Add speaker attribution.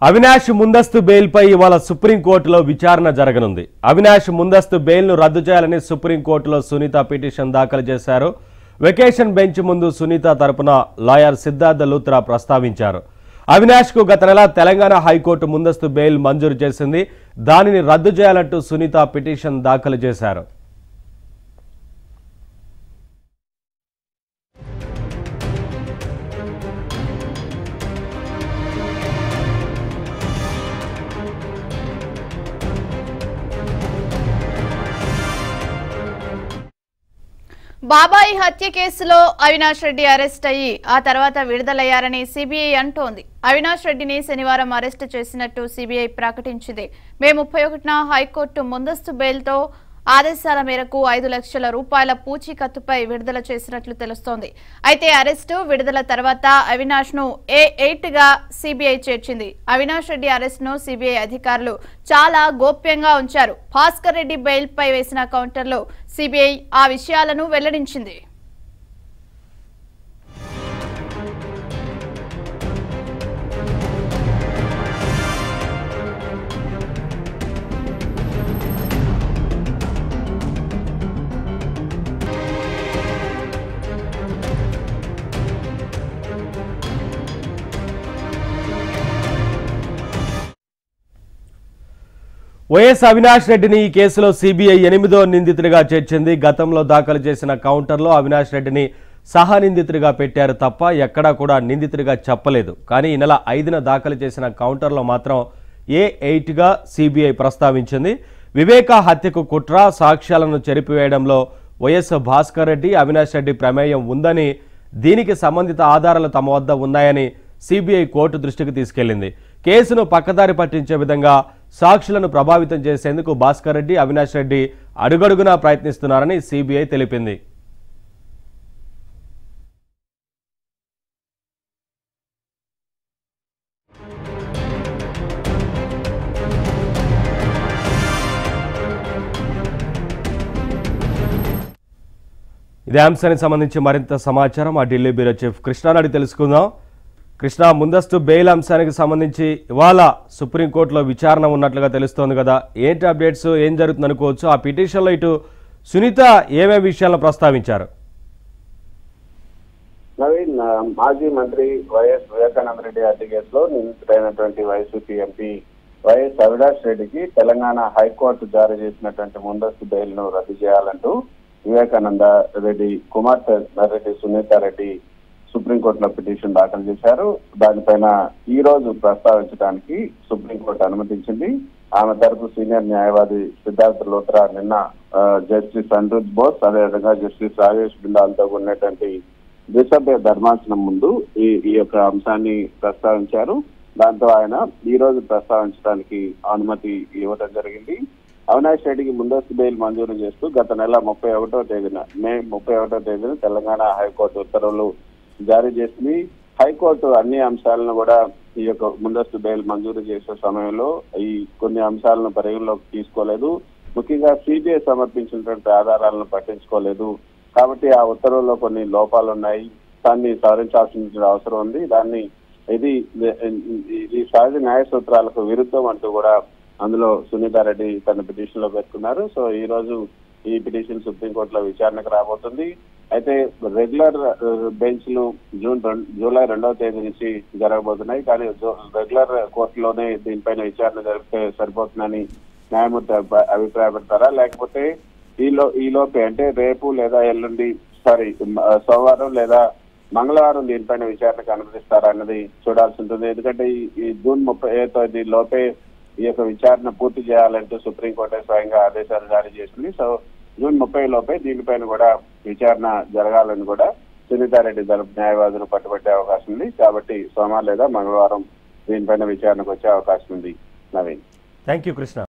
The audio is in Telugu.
Speaker 1: అవినాష్ ముందస్తు బెయిల్పై ఇవాళ సుప్రీంకోర్టులో విచారణ జరగనుంది అవినాష్ ముందస్తు బెయిల్ను రద్దు చేయాలని సుప్రీంకోర్టులో సునీత పిటిషన్ దాఖలు చేశారు వెకేషన్ బెంచ్ ముందు సునీత తరపున లాయర్ సిద్ధార్థ లూత్రా ప్రస్తావించారు అవినాష్కు గత నెల తెలంగాణ హైకోర్టు ముందస్తు బెయిల్ మంజూరు చేసింది దానిని రద్దు చేయాలంటూ సునీత పిటిషన్ దాఖలు చేశారు
Speaker 2: బాబాయి హత్య కేసులో అవినాష్ రెడ్డి అరెస్ట్ అయ్యి ఆ తర్వాత విడుదలయ్యారని సిబిఐ అంటోంది అవినాష్ రెడ్డిని శనివారం అరెస్టు చేసినట్టు సిబిఐ ప్రకటించింది మే ముప్పై ఒకటిన హైకోర్టు ముందస్తు బెయిల్తో ఆదేశాల మేరకు ఐదు లక్షల రూపాయల పూచీకత్తుపై విడుదల చేసినట్లు తెలుస్తోంది అయితే అరెస్టు విడుదల తర్వాత అవినాష్ ను ఏ ఎయిట్ గా సిబిఐ చేర్చింది అవినాష్ రెడ్డి అరెస్ట్ ను సిబిఐ అధికారులు చాలా గోప్యంగా ఉంచారు భాస్కర్ రెడ్డి బెయిల్ పై వేసిన కౌంటర్లో సిబిఐ ఆ విషయాలను వెల్లడించింది
Speaker 1: వైఎస్ అవినాష్ రెడ్డిని ఈ కేసులో సిబిఐ ఎనిమిదో నిందితుడిగా చేర్చింది గతంలో దాఖలు చేసిన కౌంటర్లో అవినాష్ రెడ్డిని సహా నిందితుడిగా పెట్టారు తప్ప ఎక్కడా కూడా నిందితుడిగా చెప్పలేదు కానీ ఈ నెల ఐదున దాఖలు చేసిన కౌంటర్లో మాత్రం ఏ ఎయిట్గా సిబిఐ ప్రస్తావించింది వివేక హత్యకు కుట్ర సాక్ష్యాలను చెరిపివేయడంలో వైఎస్ భాస్కర్ రెడ్డి అవినాష్ రెడ్డి ప్రమేయం ఉందని దీనికి సంబంధిత ఆధారాలు తమ వద్ద ఉన్నాయని సిబిఐ కోర్టు దృష్టికి తీసుకెళ్లింది కేసును పక్కదారి పట్టించే విధంగా సాక్షులను ప్రభావితం చేసేందుకు భాస్కర్ రెడ్డి అవినాష్ రెడ్డి అడుగడుగునా ప్రయత్నిస్తున్నారని సిబిఐ తెలిపింది ఇదే అంశానికి సంబంధించి మరింత సమాచారం ఆ ఢిల్లీ బ్యూరో చీఫ్ కృష్ణాని తెలుసుకుందాం కృష్ణ ముందస్తు బెయిల్ అంశానికి సంబంధించి ఇవాళ సుప్రీంకోర్టులో విచారణ ఉన్నట్లుగా తెలుస్తోంది కదా ఏంటి అప్డేట్స్ ఏం జరుగుతుంది అనుకోవచ్చు ఆ పిటిషన్లో ఇటు సునీత ఏమేమి విషయాలను ప్రస్తావించారు
Speaker 3: నవీన్ ఆ, మాజీ మంత్రి వైఎస్ వివేకానంద రెడ్డి హత్య కేసులో నిందితుడైనటువంటి వైసీపీ ఎంపీ వైఎస్ అవినాష్ రెడ్డికి తెలంగాణ హైకోర్టు జారీ చేసినటువంటి ముందస్తు బెయిల్ ను రద్దు చేయాలంటూ వివేకానంద రెడ్డి కుమార్తె రెడ్డి సునీత రెడ్డి సుప్రీంకోర్టులో పిటిషన్ దాఖలు చేశారు దానిపైన ఈ రోజు ప్రస్తావించడానికి సుప్రీంకోర్టు అనుమతించింది ఆమె తరపు సీనియర్ న్యాయవాది సిద్ధార్థ లోత్రా నిన్న ఆ, జస్టిస్ అనిరుద్ బోస్ అదేవిధంగా జస్టిస్ రాజేష్ బిల్లాలతో ఉన్నటువంటి ద్విసభ్య ధర్మాసనం ముందు ఈ ఈ యొక్క అంశాన్ని ప్రస్తావించారు దాంతో ఆయన ఈ రోజు ప్రస్తావించడానికి అనుమతి ఇవ్వడం జరిగింది అవినాష్ రెడ్డికి ముందస్తు బెయిల్ మంజూరు చేస్తూ గత నెల ముప్పై ఒకటో తేదీన మే ముప్పై ఒకటో తేదీన తెలంగాణ హైకోర్టు ఉత్తర్వులు జారీ చేసింది హైకోర్టు అన్ని అంశాలను కూడా ఈ యొక్క ముందస్తు బెయిల్ మంజూరు చేసే సమయంలో ఈ కొన్ని అంశాలను పరిగణలోకి తీసుకోలేదు ముఖ్యంగా సిబిఐ సమర్పించినటువంటి ఆధారాలను పట్టించుకోలేదు కాబట్టి ఆ ఉత్తర్వుల్లో కొన్ని లోపాలు ఉన్నాయి దాన్ని సవరించాల్సిన అవసరం ఉంది దాన్ని ఇది ఇది సహజ న్యాయ సూత్రాలకు విరుద్ధం అంటూ కూడా అందులో సునీతారెడ్డి తన పిటిషన్ లో పేర్కొన్నారు సో ఈ రోజు ఈ పిటిషన్ సుప్రీంకోర్టులో విచారణకు రాబోతుంది అయితే రెగ్యులర్ బెంచ్లు జూన్ రెండు జూలై రెండవ తేదీ నుంచి జరగబోతున్నాయి కానీ జో- రెగ్యులర్ కోర్టులోనే దీనిపైన విచారణ జరిపితే సరిపోతుందని న్యాయమూర్తి అభి- అభిప్రాయపడతారా లేకపోతే ఈలో ఈ లోపే అంటే రేపు లేదా ఎల్లుండి సారీ మ- సోమవారం లేదా మంగళవారం దీనిపైన విచారణకు అనుమతిస్తారా అన్నది చూడాల్సి ఉంటుంది ఎందుకంటే ఈ ఈ జూన్ ముప్పై తేదీ లోపే ఈ యొక్క విచారణ పూర్తి చేయాలంటూ సుప్రీంకోర్టు స్వయంగా ఆదేశాలు జారీ చేసింది సో జూన్ ముప్పై లోపే దీనిపైన కూడా విచారణ జరగాలని కూడా సునీతారెడ్డి తరపు న్యాయవాదులు పట్టుబట్టే అవకాశం ఉంది కాబట్టి సోమవారం లేదా మంగళవారం దీనిపైన విచారణకు వచ్చే అవకాశం ఉంది నవీన్
Speaker 1: థ్యాంక్ యూ కృష్ణ